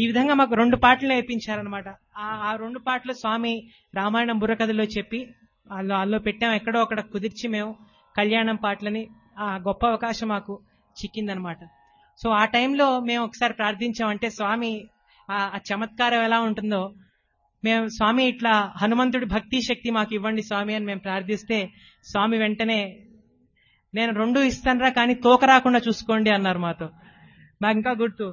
ఈ విధంగా మాకు రెండు పాటలు నేర్పించారనమాట ఆ ఆ రెండు పాటలు స్వామి రామాయణం బుర్రకథలో చెప్పి అందులో అందులో పెట్టాం ఎక్కడో అక్కడ కుదిర్చి మేము కళ్యాణం పాటలని ఆ గొప్ప అవకాశం మాకు చిక్కిందనమాట సో ఆ టైంలో మేము ఒకసారి ప్రార్థించామంటే స్వామి ఆ ఆ చమత్కారం ఎలా ఉంటుందో మేము స్వామి ఇట్లా హనుమంతుడి భక్తి శక్తి మాకు ఇవ్వండి స్వామి అని మేము ప్రార్థిస్తే స్వామి వెంటనే నేను రెండు ఇస్తానరా కానీ తోక రాకుండా చూసుకోండి అన్నారు మాతో మాకు ఇంకా గుర్తు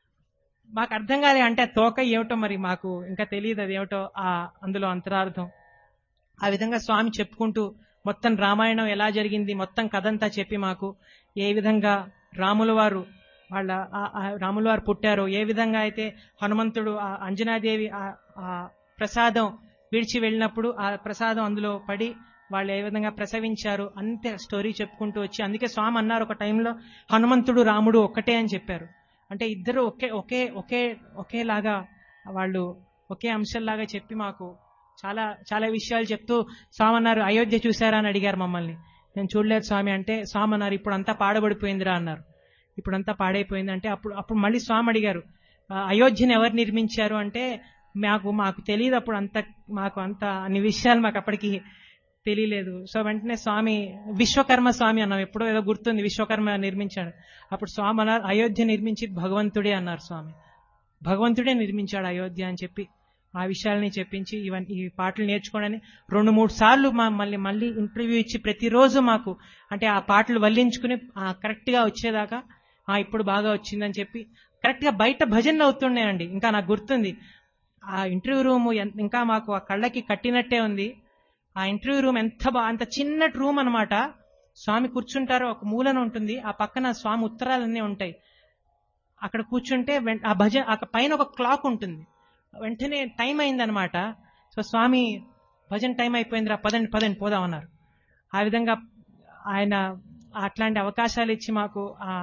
మాకు అర్థం కాదు అంటే ఆ తోక ఏమిటో మరి మాకు ఇంకా తెలియదు అది ఏమిటో ఆ అందులో అంతరార్థం ఆ విధంగా స్వామి చెప్పుకుంటూ మొత్తం రామాయణం ఎలా జరిగింది మొత్తం కథంతా చెప్పి మాకు ఏ విధంగా రాముల వారు వాళ్ళ ఆ- ఆ రాముల వారు పుట్టారు ఏ విధంగా అయితే హనుమంతుడు ఆ అంజనాదేవి ఆ- ఆ ప్రసాదం విడిచి వెళ్ళినప్పుడు ఆ ప్రసాదం అందులో పడి వాళ్ళు ఏ విధంగా ప్రసవించారు అంతే స్టోరీ చెప్పుకుంటూ వచ్చి అందుకే స్వామి అన్నారు ఒక టైంలో హనుమంతుడు రాముడు ఒక్కటే అని చెప్పారు అంటే ఇద్దరు ఒకే ఒకే ఒకే ఒకేలాగా వాళ్ళు ఒకే అంశంలాగా చెప్పి మాకు చాలా చాలా విషయాలు చెప్తూ స్వామి అన్నారు అయోధ్య చూసారా అని అడిగారు మమ్మల్ని నేను చూడలేదు స్వామి అంటే స్వామి అన్నారు ఇప్పుడు అంతా పాడబడిపోయిందిరా అన్నారు ఇప్పుడంతా పాడైపోయింది అంటే అప్పుడు అప్పుడు మళ్ళీ స్వామి అడిగారు "ఆ, అయోధ్యను ఎవరు నిర్మించారు అంటే మాకు మాకు తెలియదు అప్పుడు అంత మాకు అంత అన్ని విషయాలు మాకు అప్పటికి తెలియలేదు సో వెంటనే స్వామి విశ్వకర్మ స్వామి అన్నాం ఎప్పుడో ఏదో గుర్తుంది విశ్వకర్మ నిర్మించాడు అప్పుడు స్వామి అన్నారు అయోధ్య నిర్మించి భగవంతుడే అన్నారు స్వామి భగవంతుడే నిర్మించాడు అయోధ్య అని చెప్పి ఆ విషయాల్ని చెప్పించి ఇవన్నీ ఈ పాటలు నేర్చుకోవడానికి రెండు మూడు సార్లు మమ్మల్ని మళ్ళీ ఇంటర్వ్యూ ఇచ్చి ప్రతిరోజు మాకు అంటే ఆ పాటలు వల్లించుకుని కరెక్ట్ గా వచ్చేదాకా ఆ ఇప్పుడు బాగా వచ్చిందని చెప్పి కరెక్ట్ గా బయట భజనలు అవుతున్నాయండి ఇంకా నాకు గుర్తుంది ఆ ఇంటర్వ్యూ రూమ్ ఇంకా మాకు ఆ కళ్ళకి కట్టినట్టే ఉంది ఆ ఇంటర్వ్యూ రూమ్ ఎంత బా అంత చిన్నటి రూమ్ అన్నమాట స్వామి కూర్చుంటారో ఒక మూలన ఉంటుంది ఆ పక్కన స్వామి ఉత్తరాలన్నీ ఉంటాయి అక్కడ కూర్చుంటే వెం- ఆ భజన ఆ పైన ఒక క్లాక్ ఉంటుంది వెంటనే టైం అయిందనమాట సో స్వామి భజన టైం అయిపోయిందిరా పదండి పదండి పోదామన్నారు ఆ విధంగా ఆయన అట్లాంటి అవకాశాలు ఇచ్చి మాకు ఆ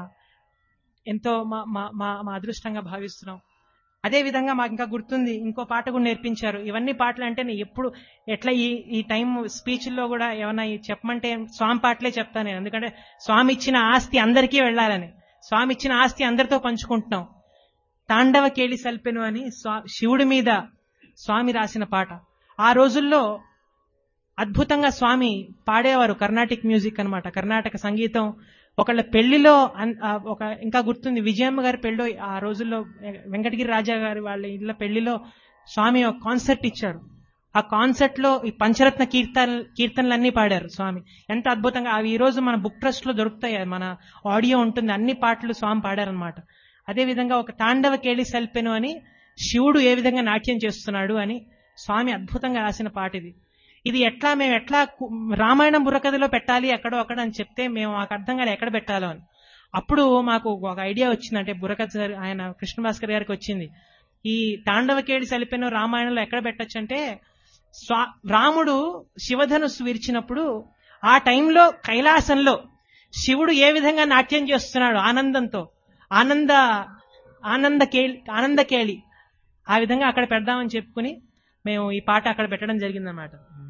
ఎంతో మా మా- మా మా అదృష్టంగా భావిస్తున్నాం అదే విధంగా మాకు ఇంకా గుర్తుంది ఇంకో పాట కూడా నేర్పించారు ఇవన్నీ పాటలు అంటే నేను ఎప్పుడు ఎట్లా ఈ ఈ టైం స్పీచ్ల్లో కూడా ఏమన్నా ఈ చెప్పమంటే స్వామి పాటలే చెప్తాను నేను ఎందుకంటే స్వామి ఇచ్చిన ఆస్తి అందరికీ వెళ్ళాలని స్వామి ఇచ్చిన ఆస్తి అందరితో పంచుకుంటున్నాం తాండవ కేళి సల్పెను అని స్వా- శివుడి మీద స్వామి రాసిన పాట ఆ రోజుల్లో అద్భుతంగా స్వామి పాడేవారు కర్ణాటిక్ మ్యూజిక్ అన్నమాట కర్ణాటక సంగీతం ఒకళ్ళ పెళ్లిలో అన్- ఆ ఒక ఇంకా గుర్తుంది విజయమ్మ గారి పెళ్ళిలో ఆ రోజుల్లో వెంకటగిరి రాజా గారి వాళ్ళ ఇళ్ళ పెళ్లిలో స్వామి ఒక కాన్సర్ట్ ఇచ్చారు ఆ కాన్సర్ట్ లో ఈ పంచరత్న కీర్తన కీర్తనలన్నీ పాడారు స్వామి ఎంత అద్భుతంగా అవి ఈ రోజు మన బుక్ ట్రస్ట్ లో దొరుకుతాయి మన ఆడియో ఉంటుంది అన్ని పాటలు స్వామి పాడారనమాట అదే విధంగా ఒక తాండవ కేళి సల్పెను అని శివుడు ఏ విధంగా నాట్యం చేస్తున్నాడు అని స్వామి అద్భుతంగా రాసిన పాట ఇది ఇది ఎట్లా మేము ఎట్లా కు- రామాయణం బుర్రకథలో పెట్టాలి ఎక్కడో అక్కడ అని చెప్తే మేము మాకు అర్థం కాదు ఎక్కడ పెట్టాలో అని అప్పుడు మాకు ఒక ఐడియా వచ్చింది అంటే బుర్రకథ సార్ ఆయన కృష్ణ భాస్కర్ గారికి వచ్చింది ఈ తాండవకేడి సలిపెను రామాయణంలో ఎక్కడ పెట్టొచ్చు అంటే స్వా రాముడు శివధనుస్సు విరిచినప్పుడు ఆ టైంలో కైలాసంలో శివుడు ఏ విధంగా నాట్యం చేస్తున్నాడు ఆనందంతో ఆనంద ఆనంద కేళి ఆనంద కేళి ఆ విధంగా అక్కడ పెడదామని చెప్పుకుని మేము ఈ పాట అక్కడ పెట్టడం జరిగిందన్నమాట